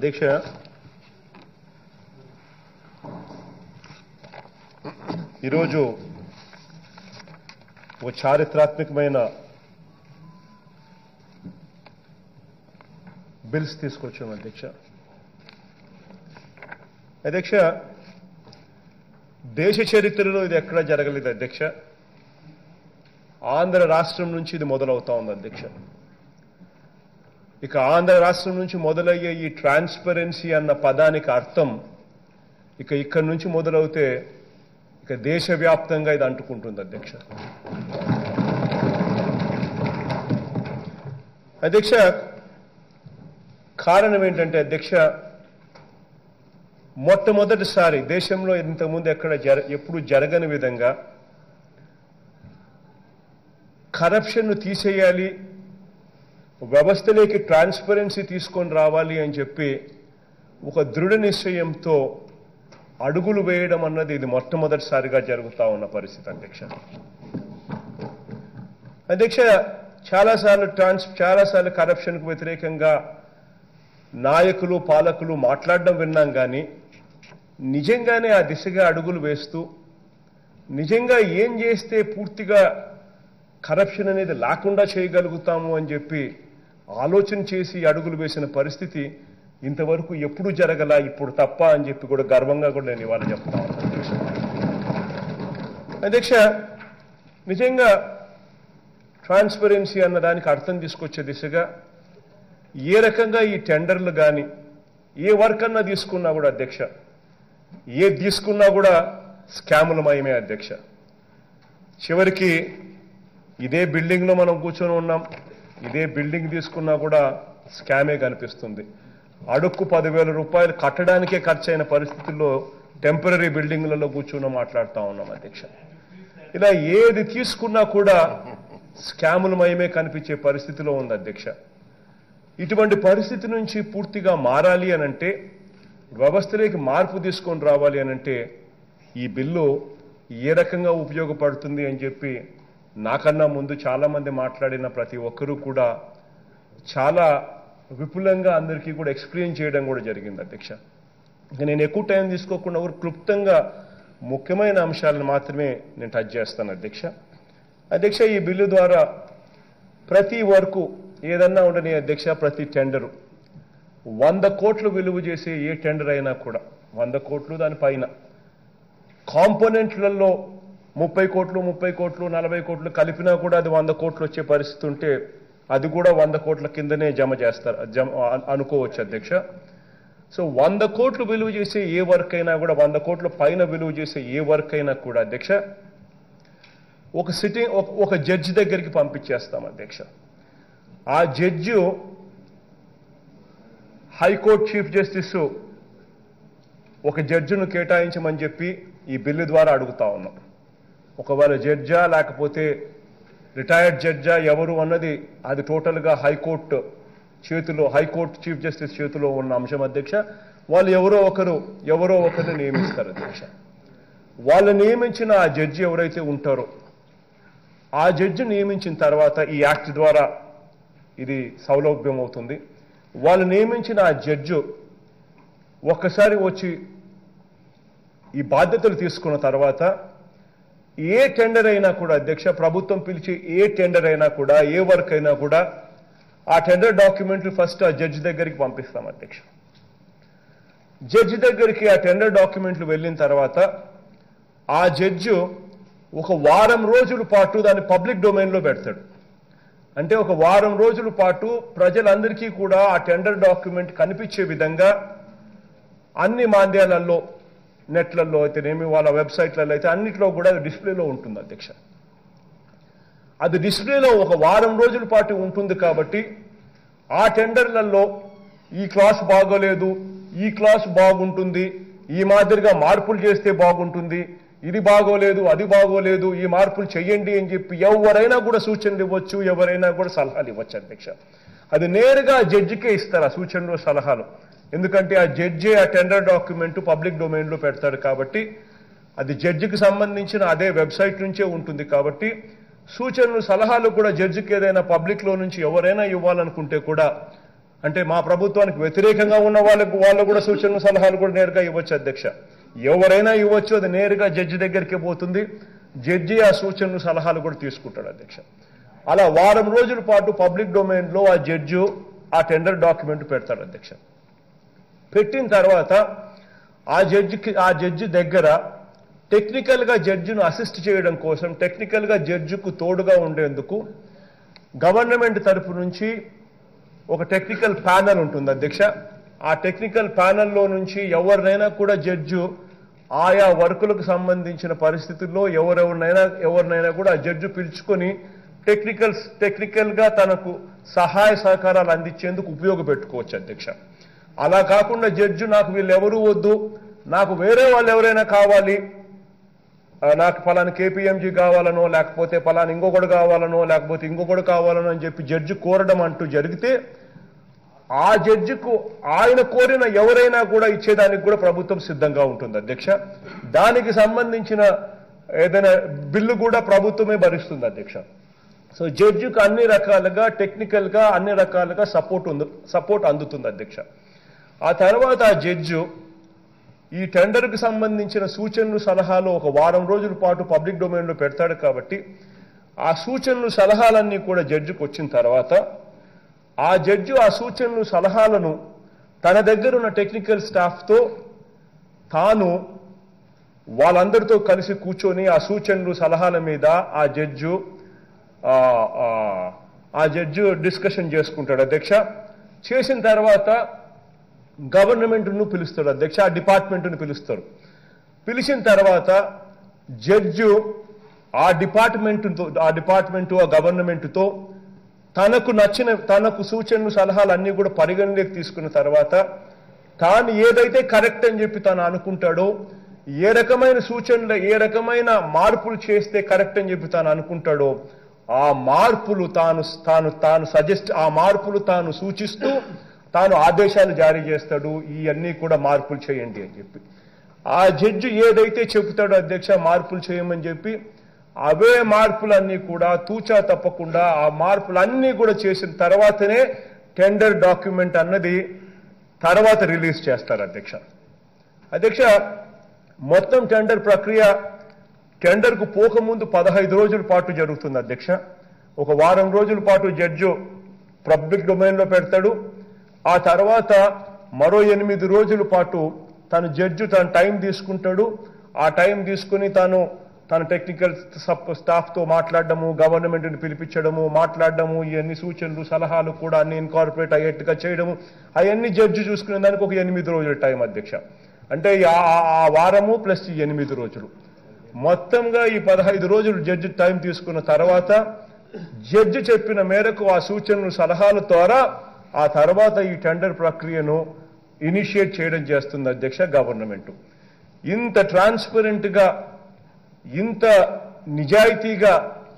అధ్యక్ష ఈరోజు ఓ చారిత్రాత్మకమైన బిల్స్ తీసుకొచ్చాం అధ్యక్ష అధ్యక్ష దేశ చరిత్రలో ఇది ఎక్కడా జరగలేదు అధ్యక్ష ఆంధ్ర రాష్ట్రం నుంచి ఇది మొదలవుతా ఉంది అధ్యక్ష ఇక ఆంధ్ర రాష్ట్రం నుంచి మొదలయ్యే ఈ ట్రాన్స్పరెన్సీ అన్న పదానికి అర్థం ఇక ఇక్కడి నుంచి మొదలవుతే ఇక దేశవ్యాప్తంగా ఇది అంటుకుంటుంది అధ్యక్ష అధ్యక్ష కారణం ఏంటంటే అధ్యక్ష మొట్టమొదటిసారి దేశంలో ఇంతకుముందు ఎక్కడ జర ఎప్పుడు జరగని విధంగా కరప్షన్ను తీసేయాలి వ్యవస్థలోకి ట్రాన్స్పరెన్సీ తీసుకొని రావాలి అని చెప్పి ఒక దృఢ నిశ్చయంతో అడుగులు వేయడం అన్నది ఇది మొట్టమొదటిసారిగా జరుగుతూ ఉన్న పరిస్థితి అధ్యక్ష అధ్యక్ష చాలాసార్లు ట్రాన్స్ చాలాసార్లు కరప్షన్కు వ్యతిరేకంగా నాయకులు పాలకులు మాట్లాడడం విన్నాం కానీ నిజంగానే ఆ దిశగా అడుగులు వేస్తూ నిజంగా ఏం చేస్తే పూర్తిగా కరప్షన్ అనేది లేకుండా చేయగలుగుతాము అని చెప్పి ఆలోచన చేసి అడుగులు వేసిన పరిస్థితి ఇంతవరకు ఎప్పుడు జరగల ఇప్పుడు తప్ప అని చెప్పి కూడా గర్వంగా కూడా నేను ఇవాళ చెప్తా ఉన్నాను అధ్యక్ష అధ్యక్ష నిజంగా ట్రాన్స్పరెన్సీ అన్న దానికి అర్థం తీసుకొచ్చే దిశగా ఏ రకంగా ఈ టెండర్లు కానీ ఏ వర్క్ అన్నా తీసుకున్నా కూడా అధ్యక్ష ఏ తీసుకున్నా కూడా స్కాములమయమే అధ్యక్ష చివరికి ఇదే బిల్డింగ్లో మనం కూర్చొని ఉన్నాం ఇదే బిల్డింగ్ తీసుకున్నా కూడా స్కామే కనిపిస్తుంది అడుక్కు పదివేల రూపాయలు కట్టడానికే ఖర్చు అయిన పరిస్థితుల్లో టెంపరీ బిల్డింగ్లలో కూర్చుని మాట్లాడుతూ ఉన్నాం అధ్యక్ష ఇలా ఏది తీసుకున్నా కూడా స్కాములమయమే కనిపించే పరిస్థితిలో ఉంది అధ్యక్ష ఇటువంటి పరిస్థితి నుంచి పూర్తిగా మారాలి అనంటే వ్యవస్థలోకి మార్పు తీసుకొని రావాలి అనంటే ఈ బిల్లు ఏ రకంగా ఉపయోగపడుతుంది అని చెప్పి నాకన్నా ముందు చాలామంది మాట్లాడిన ప్రతి ఒక్కరూ కూడా చాలా విపులంగా అందరికీ కూడా ఎక్స్ప్లెయిన్ చేయడం కూడా జరిగింది అధ్యక్ష ఇక నేను ఎక్కువ టైం తీసుకోకుండా ఊరు క్లుప్తంగా ముఖ్యమైన అంశాలను మాత్రమే నేను టచ్ చేస్తాను అధ్యక్ష అధ్యక్ష ఈ బిల్లు ద్వారా ప్రతి వరకు ఏదన్నా ఉండని అధ్యక్ష ప్రతి టెండరు వంద కోట్లు విలువ చేసే ఏ టెండర్ అయినా కూడా వంద కోట్లు దానిపైన కాంపోనెంట్లలో ముప్పై కోట్లు ముప్పై కోట్లు నలభై కోట్లు కలిపినా కూడా అది వంద కోట్లు వచ్చే పరిస్థితి ఉంటే అది కూడా వంద కోట్ల కిందనే జమ చేస్తారు జమ అనుకోవచ్చు అధ్యక్ష సో వంద కోట్లు విలువ చేసే ఏ వర్క్ అయినా కూడా వంద కోట్ల పైన విలువ చేసే ఏ వర్క్ అయినా కూడా అధ్యక్ష ఒక సిట్టింగ్ ఒక జడ్జి దగ్గరికి పంపించేస్తాం అధ్యక్ష ఆ జడ్జి హైకోర్టు చీఫ్ జస్టిస్ ఒక జడ్జిను కేటాయించమని చెప్పి ఈ బిల్లు ద్వారా అడుగుతా ఉన్నాం ఒకవేళ జడ్జా లేకపోతే రిటైర్డ్ జడ్జా ఎవరు అన్నది అది టోటల్గా హైకోర్టు చేతిలో హైకోర్టు చీఫ్ జస్టిస్ చేతిలో ఉన్న అంశం అధ్యక్ష వాళ్ళు ఎవరో ఒకరు ఎవరో ఒకరిని నియమిస్తారు అధ్యక్ష వాళ్ళు నియమించిన ఆ జడ్జి ఎవరైతే ఉంటారో ఆ జడ్జి నియమించిన తర్వాత ఈ యాక్ట్ ద్వారా ఇది సౌలభ్యం అవుతుంది వాళ్ళు నియమించిన ఆ జడ్జు ఒక్కసారి వచ్చి ఈ బాధ్యతలు తీసుకున్న తర్వాత ఏ టెండర్ అయినా కూడా అధ్యక్ష ప్రభుత్వం పిలిచి ఏ టెండర్ అయినా కూడా ఏ వర్క్ అయినా కూడా ఆ టెండర్ డాక్యుమెంట్లు ఫస్ట్ ఆ జడ్జి దగ్గరికి పంపిస్తాం అధ్యక్ష జడ్జి దగ్గరికి ఆ టెండర్ డాక్యుమెంట్లు వెళ్ళిన తర్వాత ఆ జడ్జు ఒక వారం రోజుల పాటు దాన్ని పబ్లిక్ డొమైన్లో పెడతాడు అంటే ఒక వారం రోజుల పాటు ప్రజలందరికీ కూడా ఆ టెండర్ డాక్యుమెంట్ కనిపించే విధంగా అన్ని మాంద్యాలలో నెట్లలో అయితేనేమి వాళ్ళ వెబ్సైట్లలో అయితే అన్నిట్లో కూడా అది డిస్ప్లేలో ఉంటుంది అధ్యక్ష అది డిస్ప్లేలో ఒక వారం రోజుల పాటు ఉంటుంది కాబట్టి ఆ టెండర్లలో ఈ క్లాస్ బాగోలేదు ఈ క్లాస్ బాగుంటుంది ఈ మాదిరిగా మార్పులు చేస్తే బాగుంటుంది ఇది బాగోలేదు అది బాగోలేదు ఈ మార్పులు చెయ్యండి అని చెప్పి ఎవరైనా కూడా సూచనలు ఇవ్వచ్చు ఎవరైనా కూడా సలహాలు ఇవ్వచ్చు అధ్యక్ష అది నేరుగా జడ్జికే ఇస్తారు ఆ సూచనలు సలహాలు ఎందుకంటే ఆ జడ్జి ఆ టెండర్ డాక్యుమెంట్ పబ్లిక్ డొమైన్లో పెడతాడు కాబట్టి అది జడ్జికి సంబంధించిన అదే వెబ్సైట్ నుంచే ఉంటుంది కాబట్టి సూచనలు సలహాలు కూడా జడ్జికి ఏదైనా పబ్లిక్లో నుంచి ఎవరైనా ఇవ్వాలనుకుంటే కూడా అంటే మా ప్రభుత్వానికి వ్యతిరేకంగా ఉన్న వాళ్ళకు వాళ్ళు కూడా సూచనలు సలహాలు కూడా నేరుగా ఇవ్వచ్చు అధ్యక్ష ఎవరైనా ఇవ్వచ్చు అది నేరుగా జడ్జి దగ్గరికి పోతుంది జడ్జి ఆ సూచనలు సలహాలు కూడా తీసుకుంటాడు అధ్యక్ష అలా వారం రోజుల పాటు పబ్లిక్ డొమైన్లో ఆ జడ్జి ఆ టెండర్ డాక్యుమెంట్ పెడతాడు అధ్యక్ష పెట్టిన తర్వాత ఆ జడ్జికి ఆ జడ్జి దగ్గర టెక్నికల్గా జడ్జిను అసిస్ట్ చేయడం కోసం టెక్నికల్గా జడ్జికు తోడుగా ఉండేందుకు గవర్నమెంట్ తరపు నుంచి ఒక టెక్నికల్ ప్యానల్ ఉంటుంది అధ్యక్ష ఆ టెక్నికల్ ప్యానల్లో నుంచి ఎవరినైనా కూడా జడ్జు ఆయా వర్కులకు సంబంధించిన పరిస్థితుల్లో ఎవరెవరినైనా ఎవరినైనా కూడా ఆ జడ్జి పిలుచుకొని టెక్నికల్ టెక్నికల్గా తనకు సహాయ సహకారాలు అందించేందుకు ఉపయోగపెట్టుకోవచ్చు అధ్యక్ష అలా కాకుండా జడ్జి నాకు వీళ్ళెవరూ వద్దు నాకు వేరే వాళ్ళు ఎవరైనా కావాలి ఆ, నాకు ఫలాని కేపీఎంజీ కావాలనో లేకపోతే ఫలాని ఇంకొకటి కావాలనో లేకపోతే ఇంకొకటి కావాలనో అని చెప్పి జడ్జి కోరడం అంటూ జరిగితే ఆ జడ్జికు ఆయన కోరిన ఎవరైనా కూడా ఇచ్చేదానికి కూడా ప్రభుత్వం సిద్ధంగా ఉంటుంది అధ్యక్ష దానికి సంబంధించిన ఏదైనా బిల్లు కూడా ప్రభుత్వమే భరిస్తుంది అధ్యక్ష సో జడ్జికి అన్ని రకాలుగా టెక్నికల్గా అన్ని రకాలుగా సపోర్ట్ ఉంది సపోర్ట్ అందుతుంది అధ్యక్ష ఆ తర్వాత ఆ జడ్జు ఈ టెండర్కి సంబంధించిన సూచనలు సలహాలు ఒక వారం రోజుల పాటు పబ్లిక్ డొమైన్లో పెడతాడు కాబట్టి ఆ సూచనలు సలహాలన్నీ కూడా జడ్జికి వచ్చిన తర్వాత ఆ జడ్జి ఆ సూచనలు సలహాలను తన దగ్గర ఉన్న టెక్నికల్ స్టాఫ్తో తాను వాళ్ళందరితో కలిసి కూర్చొని ఆ సూచనలు సలహాల మీద ఆ జడ్జు ఆ, ఆ, ఆ జడ్జి డిస్కషన్ చేసుకుంటాడు అధ్యక్ష చేసిన తర్వాత గవర్నమెంట్ను పిలుస్తాడు అధ్యక్ష ఆ డిపార్ట్మెంట్ను పిలుస్తారు పిలిచిన తర్వాత జడ్జు ఆ డిపార్ట్మెంట్తో ఆ డిపార్ట్మెంటు ఆ గవర్నమెంట్తో తనకు నచ్చిన తనకు సూచనలు సలహాలు అన్నీ కూడా పరిగణలోకి తీసుకున్న తర్వాత తాను ఏదైతే కరెక్ట్ అని చెప్పి తాను అనుకుంటాడో ఏ రకమైన సూచనలు ఏ రకమైన మార్పులు చేస్తే కరెక్ట్ అని చెప్పి తాను అనుకుంటాడో ఆ మార్పులు తాను తాను తాను సజెస్ట్ ఆ మార్పులు తాను సూచిస్తూ తాను ఆదేశాలు జారీ చేస్తాడు ఈ అన్నీ కూడా మార్పులు చేయండి అని చెప్పి ఆ జడ్జి ఏదైతే చెబుతాడో అధ్యక్ష మార్పులు చేయమని చెప్పి అవే మార్పులన్నీ కూడా తూచా తప్పకుండా ఆ మార్పులన్నీ కూడా చేసిన తర్వాతనే టెండర్ డాక్యుమెంట్ అన్నది తర్వాత రిలీజ్ చేస్తారు అధ్యక్ష అధ్యక్ష మొత్తం టెండర్ ప్రక్రియ టెండర్కు పోకముందు పదహైదు రోజుల పాటు జరుగుతుంది అధ్యక్ష ఒక వారం రోజుల పాటు జడ్జు పబ్లిక్ డొమైన్లో పెడతాడు ఆ తర్వాత మరో ఎనిమిది రోజుల పాటు తను జడ్జి తన టైం తీసుకుంటాడు ఆ టైం తీసుకుని తాను తన టెక్నికల్ స్టాఫ్తో మాట్లాడడము గవర్నమెంట్ని పిలిపించడము మాట్లాడడము ఇవన్నీ సూచనలు సలహాలు కూడా అన్ని ఇన్కార్పొరేట్ అయ్యేట్టుగా చేయడము అవన్నీ జడ్జి చూసుకునే దానికి ఒక ఎనిమిది రోజుల టైం అధ్యక్ష అంటే ఈ ఆ ఆ- ఆ వారము ప్లస్ ఈ ఎనిమిది రోజులు మొత్తంగా ఈ పదహైదు రోజులు జడ్జి టైం తీసుకున్న తర్వాత జడ్జి చెప్పిన మేరకు ఆ సూచనలు సలహాల ద్వారా ఆ తర్వాత ఈ టెండర్ ప్రక్రియను ఇనిషియేట్ చేయడం చేస్తుంది అధ్యక్ష గవర్నమెంట్ ఇంత ట్రాన్స్పరెంట్గా ఇంత నిజాయితీగా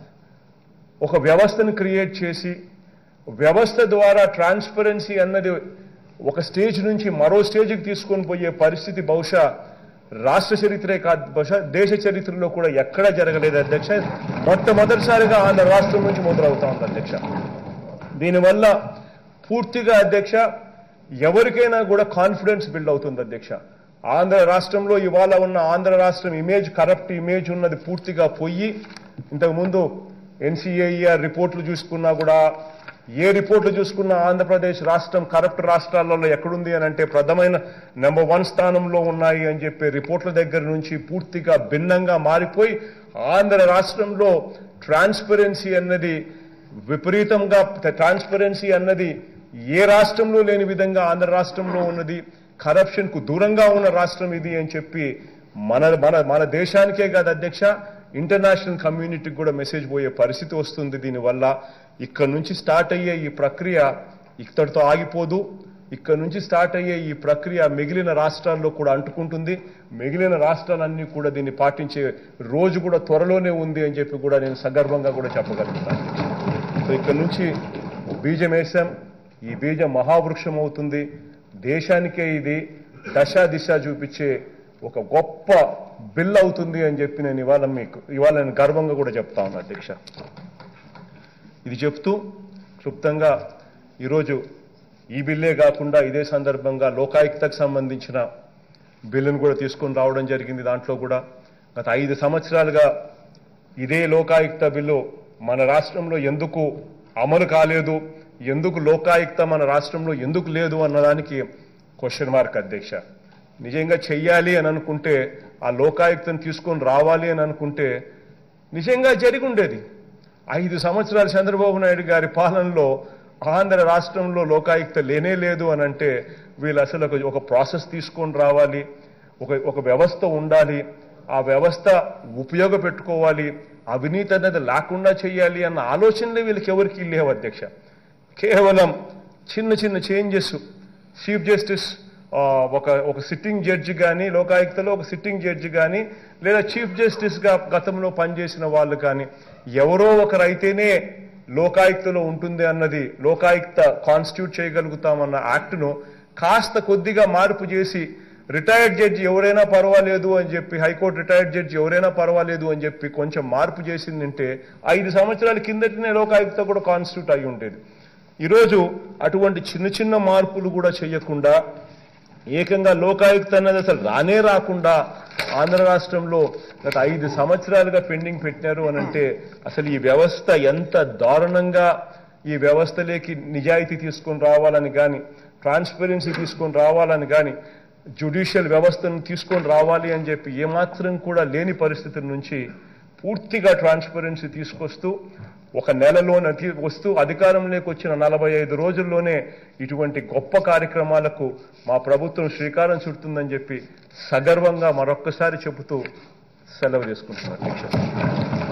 ఒక వ్యవస్థను క్రియేట్ చేసి వ్యవస్థ ద్వారా ట్రాన్స్పరెన్సీ అన్నది ఒక స్టేజ్ నుంచి మరో స్టేజ్కి తీసుకొని పోయే పరిస్థితి బహుశా రాష్ట్ర చరిత్రే కాదు బహుశా దేశ చరిత్రలో కూడా ఎక్కడా జరగలేదు అధ్యక్ష మొట్టమొదటిసారిగా ఆంధ్ర రాష్ట్రం నుంచి మొదలవుతా ఉంది అధ్యక్ష దీనివల్ల పూర్తిగా అధ్యక్ష ఎవరికైనా కూడా కాన్ఫిడెన్స్ బిల్డ్ అవుతుంది అధ్యక్ష ఆంధ్ర రాష్ట్రంలో ఇవాళ ఉన్న ఆంధ్ర రాష్ట్రం ఇమేజ్ కరప్ట్ ఇమేజ్ ఉన్నది పూర్తిగా పోయి ఇంతకుముందు ఎన్సీఏఆర్ రిపోర్ట్లు చూసుకున్నా కూడా ఏ రిపోర్ట్లు చూసుకున్నా ఆంధ్రప్రదేశ్ రాష్ట్రం కరప్ట్ రాష్ట్రాలలో ఎక్కడుంది అని అంటే ప్రథమైన నెంబర్ వన్ స్థానంలో ఉన్నాయి అని చెప్పే రిపోర్ట్ల దగ్గర నుంచి పూర్తిగా భిన్నంగా మారిపోయి ఆంధ్ర రాష్ట్రంలో ట్రాన్స్పరెన్సీ అన్నది విపరీతంగా ట్రాన్స్పరెన్సీ అన్నది ఏ రాష్ట్రంలో లేని విధంగా ఆంధ్ర రాష్ట్రంలో ఉన్నది కరప్షన్ కు దూరంగా ఉన్న రాష్ట్రం ఇది అని చెప్పి మన మన మన దేశానికే కాదు అధ్యక్ష ఇంటర్నేషనల్ కమ్యూనిటీకి కూడా మెసేజ్ పోయే పరిస్థితి వస్తుంది దీనివల్ల ఇక్కడ నుంచి స్టార్ట్ అయ్యే ఈ ప్రక్రియ ఇక్కడితో ఆగిపోదు ఇక్కడ నుంచి స్టార్ట్ అయ్యే ఈ ప్రక్రియ మిగిలిన రాష్ట్రాల్లో కూడా అంటుకుంటుంది మిగిలిన రాష్ట్రాలన్నీ కూడా దీన్ని పాటించే రోజు కూడా త్వరలోనే ఉంది అని చెప్పి కూడా నేను సగర్వంగా కూడా చెప్పగలుగుతాను సో ఇక్కడ నుంచి బీజం వేశాం ఈ బీజం మహావృక్షం అవుతుంది దేశానికే ఇది దశ దిశ చూపించే ఒక గొప్ప బిల్ అవుతుంది అని చెప్పి నేను ఇవాళ మీకు ఇవాళ నేను గర్వంగా కూడా చెప్తా ఉన్నా అధ్యక్ష ఇది చెప్తూ క్లుప్తంగా ఈరోజు ఈ బిల్లే కాకుండా ఇదే సందర్భంగా లోకాయుక్తకు సంబంధించిన బిల్లును కూడా తీసుకొని రావడం జరిగింది దాంట్లో కూడా గత ఐదు సంవత్సరాలుగా ఇదే లోకాయుక్త బిల్లు మన రాష్ట్రంలో ఎందుకు అమలు కాలేదు ఎందుకు లోకాయుక్త మన రాష్ట్రంలో ఎందుకు లేదు అన్నదానికి క్వశ్చన్ మార్క్ అధ్యక్ష నిజంగా చెయ్యాలి అని అనుకుంటే ఆ లోకాయుక్తను తీసుకొని రావాలి అని అనుకుంటే నిజంగా జరిగి ఉండేది ఐదు సంవత్సరాలు చంద్రబాబు నాయుడు గారి పాలనలో ఆంధ్ర రాష్ట్రంలో లోకాయుక్త లేనే లేదు అని అంటే వీళ్ళు అసలు ఒక- ఒక ప్రాసెస్ తీసుకొని రావాలి ఒక ఒక వ్యవస్థ ఉండాలి ఆ వ్యవస్థ ఉపయోగపెట్టుకోవాలి అవినీతి అనేది లేకుండా చేయాలి అన్న ఆలోచనలే వీళ్ళకి ఎవరికి లేవు అధ్యక్ష కేవలం చిన్న చిన్న చేంజెస్ చీఫ్ జస్టిస్ ఆ, ఒక ఒక సిట్టింగ్ జడ్జి కానీ లోకాయుక్తలో ఒక సిట్టింగ్ జడ్జి కానీ లేదా చీఫ్ జస్టిస్గా గతంలో పనిచేసిన వాళ్ళు కానీ ఎవరో ఒకరైతేనే లోకాయుక్తలో ఉంటుంది అన్నది లోకాయుక్త కాన్స్టిట్యూట్ చేయగలుగుతామన్న యాక్ట్ను కాస్త కొద్దిగా మార్పు చేసి రిటైర్డ్ జడ్జి ఎవరైనా పర్వాలేదు అని చెప్పి హైకోర్టు రిటైర్డ్ జడ్జి ఎవరైనా పర్వాలేదు అని చెప్పి కొంచెం మార్పు చేసిందంటే ఐదు సంవత్సరాల కిందటనే లోకాయుక్త కూడా కాన్స్టిట్యూట్ అయి ఉండేది ఈరోజు అటువంటి చిన్న చిన్న మార్పులు కూడా చేయకుండా ఏకంగా లోకాయుక్త అన్నది అసలు రానే రాకుండా ఆంధ్ర రాష్ట్రంలో గత ఐదు సంవత్సరాలుగా పెండింగ్ పెట్టినారు అని అంటే అసలు ఈ వ్యవస్థ ఎంత దారుణంగా ఈ వ్యవస్థలోకి నిజాయితీ తీసుకొని రావాలని కానీ ట్రాన్స్పరెన్సీ తీసుకొని రావాలని కానీ జ్యుడిషియల్ వ్యవస్థను తీసుకొని రావాలి అని చెప్పి ఏమాత్రం కూడా లేని పరిస్థితుల నుంచి పూర్తిగా ట్రాన్స్పరెన్సీ తీసుకొస్తూ ఒక నెలలో నటి వస్తూ అధికారంలోకి వచ్చిన నలభై ఐదు రోజుల్లోనే ఇటువంటి గొప్ప కార్యక్రమాలకు మా ప్రభుత్వం శ్రీకారం చుడుతుందని చెప్పి సగర్వంగా మరొక్కసారి చెబుతూ సెలవు చేసుకుంటున్నాను అధ్యక్ష